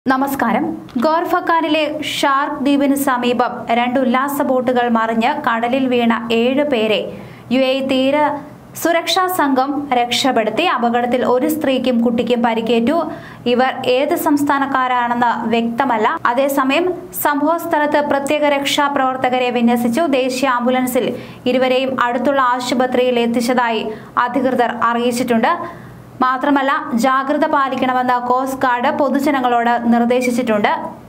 നമസ്കാരം ഗോർഫക്കാനിലെ ഷാർക്ക് ദ്വീപിന് സമീപം രണ്ട് ഉല്ലാസ ബോട്ടുകൾ മറിഞ്ഞ് കടലിൽ വീണ ഏഴ് പേരെ യു എ തീര സുരക്ഷാ സംഘം രക്ഷപ്പെടുത്തി അപകടത്തിൽ ഒരു സ്ത്രീക്കും കുട്ടിക്കും പരിക്കേറ്റു ഇവർ ഏത് സംസ്ഥാനക്കാരാണെന്ന് വ്യക്തമല്ല അതേസമയം സംഭവ സ്ഥലത്ത് പ്രത്യേക രക്ഷാ പ്രവർത്തകരെ വിന്യസിച്ചു ദേശീയ ആംബുലൻസിൽ ഇരുവരെയും അടുത്തുള്ള ആശുപത്രിയിൽ എത്തിച്ചതായി അധികൃതർ അറിയിച്ചിട്ടുണ്ട് മാത്രമല്ല ജാഗ്രത പാലിക്കണമെന്ന് കോസ്റ്റ് ഗാർഡ് പൊതുജനങ്ങളോട് നിർദ്ദേശിച്ചിട്ടുണ്ട്